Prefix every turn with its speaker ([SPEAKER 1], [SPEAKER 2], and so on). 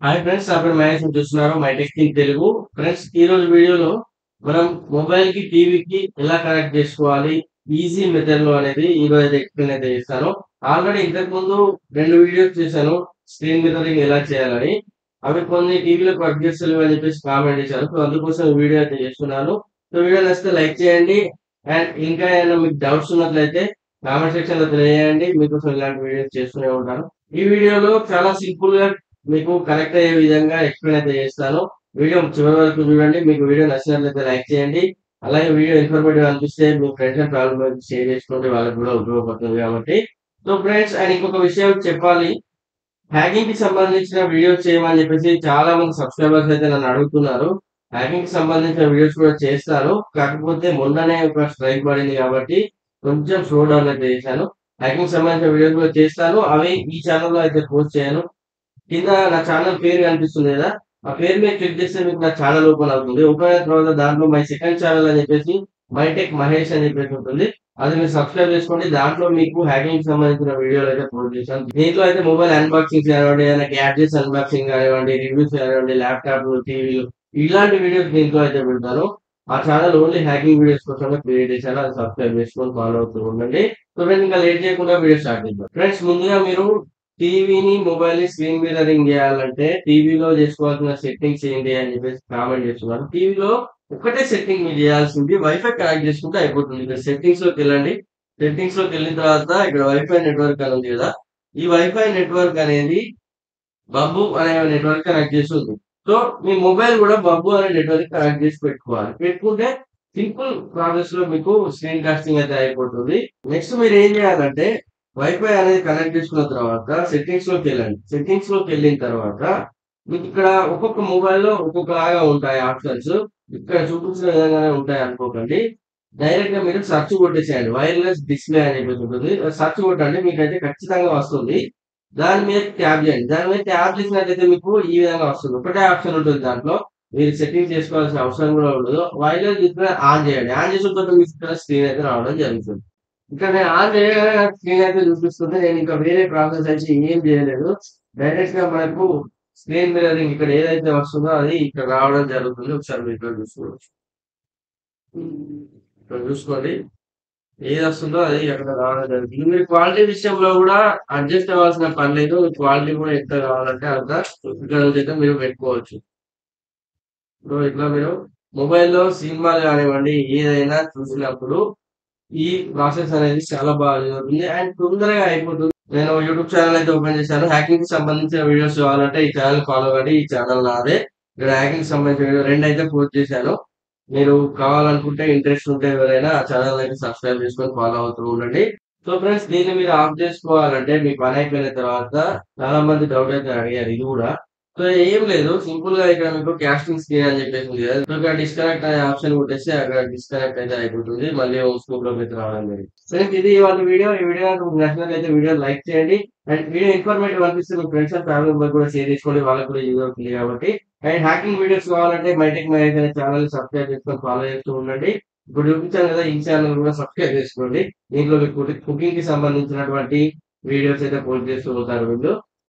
[SPEAKER 1] hi friends నా పేరు మహేష్ మీరు చూస్తున్నారు మై టెక్నిక్ తెలుగు ఫ్రెండ్స్ ఈ రోజు వీడియోలో మనం మొబైల్ కి టీవీకి ఎలా కనెక్ట్ చేసుకోవాలి ఈజీ మెథడ్ లో అనేది ఈ రోజు అయితే ఎక్స్ప్లెయిన్ అయితే చేస్తాను ఆల్రెడీ ఇంతకు ముందు రెండు వీడియోస్ చేశాను స్క్రీన్ మిర్రరింగ్ ఎలా చేయాలని అవి కొన్ని టీవీలో వర్క్ చేస్తలేవు అని చెప్పేసి కామెంట్ చేశారు సో అందుకోసం ఈ వీడియో అయితే చేస్తున్నాను సో వీడియో నచ్చితే లైక్ చేయండి అండ్ ఇంకా ఏమైనా మీకు డౌట్స్ ఉన్నట్లయితే కామెంట్ సెక్షన్ లో తెలియజేయండి మీకోసం ఇలాంటి వీడియోస్ చేస్తూనే ఉంటాను ఈ వీడియోలో చాలా సింపుల్ గా మీకు కనెక్ట్ అయ్యే విధంగా ఎక్స్ప్లెయిన్ అయితే చేస్తాను వీడియో చివరి వరకు చూడండి మీకు వీడియో నచ్చినట్లయితే లైక్ చేయండి అలాగే వీడియో ఇన్ఫర్మేటివ్ అనిపిస్తే మీ ఫ్రెండ్స్ అండ్ ఫ్యామిలీ షేర్ చేసుకోండి వాళ్ళకి కూడా ఉపయోగపడుతుంది కాబట్టి సో ఫ్రెండ్స్ అండ్ ఇంకొక విషయం చెప్పాలి హ్యాకింగ్ కి సంబంధించిన వీడియోస్ చేయమని చెప్పేసి చాలా మంది సబ్స్క్రైబర్స్ అయితే నన్ను అడుగుతున్నారు హ్యాకింగ్ కి సంబంధించిన వీడియోస్ కూడా చేస్తాను కాకపోతే మొన్ననే ఒక స్ట్రైక్ పడింది కాబట్టి కొంచెం స్లో డౌన్ అయితే చేశాను హ్యాకింగ్ సంబంధించిన వీడియోస్ కూడా చేస్తాను అవి ఈ ఛానల్లో అయితే పోస్ట్ చేయను కింద నా ఛానల్ పేరు కనిపిస్తుంది కదా ఆ పేరు మీద క్లిక్ చేస్తే మీకు నా ఛానల్ ఓపెన్ అవుతుంది ఓపెన్ అయిన తర్వాత దాంట్లో మై సెకండ్ ఛానల్ అని చెప్పేసి మైటెక్ మహేష్ అని చెప్పేసి ఉంటుంది అది మీరు సబ్స్క్రైబ్ చేసుకోండి దాంట్లో మీకు హ్యాకింగ్ సంబంధించిన వీడియోలు అయితే పోస్ట్ చేశాను దీంట్లో అయితే మొబైల్ అన్బాక్సింగ్ కానివ్వండి ఏదైనా గ్యాడ్జెట్స్ అన్బాక్సింగ్ కానివ్వండి రివ్యూస్ కానివ్వండి ల్యాప్టాప్ టీవీలు ఇలాంటి వీడియోస్ దీంట్లో అయితే పెడతాను ఆ ఛానల్ ఓన్లీ హ్యాకింగ్ వీడియోస్ కోసమే క్రియేట్ చేశాను అది సబ్స్క్రైబ్ చేసుకొని ఫాలో అవుతూ ఉండండి సో ఫ్రెండ్స్ ఇంకా లేట్ చేయకుండా వీడియో స్టార్ట్ చేద్దాం ఫ్రెండ్స్ ముందుగా మీరు టీవీని మొబైల్ ని స్క్రీన్ మిర్రరింగ్ చేయాలంటే టీవీలో చేసుకోవాల్సిన సెట్టింగ్స్ ఏంటి అని చెప్పేసి కామెంట్ చేస్తున్నారు టీవీలో ఒకటే సెట్టింగ్ మీరు చేయాల్సింది వైఫై కనెక్ట్ చేసుకుంటే అయిపోతుంది ఇక్కడ సెట్టింగ్స్ లోకి వెళ్ళండి సెట్టింగ్స్ లోకి వెళ్ళిన తర్వాత ఇక్కడ వైఫై నెట్వర్క్ అని ఉంది కదా ఈ వైఫై నెట్వర్క్ అనేది బబ్బు అనే నెట్వర్క్ కనెక్ట్ చేసి ఉంది సో మీ మొబైల్ కూడా బబ్బు అనే నెట్వర్క్ కనెక్ట్ చేసి పెట్టుకోవాలి పెట్టుకుంటే సింపుల్ ప్రాసెస్ లో మీకు స్క్రీన్ కాస్టింగ్ అయితే అయిపోతుంది నెక్స్ట్ మీరు ఏం చేయాలంటే వైఫై అనేది కనెక్ట్ చేసుకున్న తర్వాత సెట్టింగ్స్ లోకి వెళ్ళండి సెట్టింగ్స్ లోకి వెళ్ళిన తర్వాత మీకు ఇక్కడ ఒక్కొక్క మొబైల్లో ఒక్కొక్కలాగా ఉంటాయి ఆప్షన్స్ ఇక్కడ చూపించిన విధంగానే ఉంటాయి అనుకోకండి డైరెక్ట్ గా మీరు సెర్చ్ కొట్టేసేయండి వైర్లెస్ డిస్ప్లే అని చెప్పేసి ఉంటుంది సెర్చ్ కొట్టండి మీకు అయితే ఖచ్చితంగా వస్తుంది దాని మీద ట్యాప్ చేయండి దాని మీద ట్యాప్ చేసినట్లయితే మీకు ఈ విధంగా వస్తుంది ఒకటే ఆప్షన్ ఉంటుంది దాంట్లో మీరు సెట్టింగ్ చేసుకోవాల్సిన అవసరం కూడా ఉండదు వైర్లెస్ డిస్ప్లే ఆన్ చేయండి ఆన్ చేసిన తర్వాత మీకు ఇక్కడ స్క్రీన్ అయితే రావడం జరుగుతుంది ఇక్కడ నేను ఆన్ చేయగానే నాకు స్క్రీన్ అయితే చూపిస్తుంది నేను ఇంకా వేరే ప్రాసెస్ అయితే ఏం చేయలేదు డైరెక్ట్ గా మనకు స్క్రీన్ మిర్రరింగ్ ఇక్కడ ఏదైతే వస్తుందో అది ఇక్కడ రావడం జరుగుతుంది ఒకసారి మీరు ఇక్కడ చూసుకోవచ్చు ఇక్కడ చూసుకోండి ఏది వస్తుందో అది అక్కడ రావడం జరుగుతుంది మీరు క్వాలిటీ విషయంలో కూడా అడ్జస్ట్ అవ్వాల్సిన పని లేదు క్వాలిటీ కూడా ఎంత కావాలంటే అంత ఇక్కడ నుంచి అయితే మీరు పెట్టుకోవచ్చు ఇప్పుడు ఇట్లా మీరు మొబైల్లో సినిమాలు కానివ్వండి ఏదైనా చూసినప్పుడు ఈ ప్రాసెస్ అనేది చాలా బాగా జరుగుతుంది అండ్ తొందరగా అయిపోతుంది నేను యూట్యూబ్ ఛానల్ అయితే ఓపెన్ చేశాను హ్యాకింగ్ కి సంబంధించిన వీడియోస్ కావాలంటే ఈ ఛానల్ ఫాలో కండి ఈ ఛానల్ నాదే ఇక్కడ హ్యాకింగ్ సంబంధించిన వీడియో రెండు అయితే పోస్ట్ చేశాను మీరు కావాలనుకుంటే ఇంట్రెస్ట్ ఉంటే ఎవరైనా ఆ ఛానల్ అయితే సబ్స్క్రైబ్ చేసుకొని ఫాలో అవుతూ ఉండండి సో ఫ్రెండ్స్ దీన్ని మీరు ఆఫ్ చేసుకోవాలంటే మీ పని అయిపోయిన తర్వాత చాలా మంది డౌట్ అయితే అడిగారు ఇది కూడా సో ఏం లేదు సింపుల్ గా ఇక్కడ మీకు క్యాస్టింగ్ స్క్రీన్ అని చెప్పేసి ఉంది కదా సో ఇక్కడ డిస్కనెక్ట్ అనే ఆప్షన్ కొట్టేస్తే అక్కడ డిస్కనెక్ట్ అయితే అయిపోతుంది మళ్ళీ హోమ్ స్కూప్ లోకి అయితే రావడం జరిగింది ఫ్రెండ్స్ ఇది వాళ్ళ వీడియో ఈ వీడియో మీకు నచ్చినట్లయితే వీడియో లైక్ చేయండి అండ్ వీడియో ఇన్ఫర్మేటివ్ అనిపిస్తే మీ ఫ్రెండ్స్ అండ్ ఫ్యామిలీ మెంబర్ కూడా షేర్ చేసుకోండి వాళ్ళకి కూడా యూజ్ అవుతుంది కాబట్టి అండ్ హ్యాకింగ్ వీడియోస్ కావాలంటే మైటెక్ మైక్ అనే ఛానల్ సబ్స్క్రైబ్ చేసుకొని ఫాలో చేస్తూ ఉండండి ఇప్పుడు చూపించాను కదా ఈ ఛానల్ కూడా సబ్స్క్రైబ్ చేసుకోండి దీంట్లో మీకు కుకింగ్ కి సంబంధించినటువంటి వీడియోస్ అయితే పోస్ట్ చేస్తూ ఉంటారు వీళ్ళు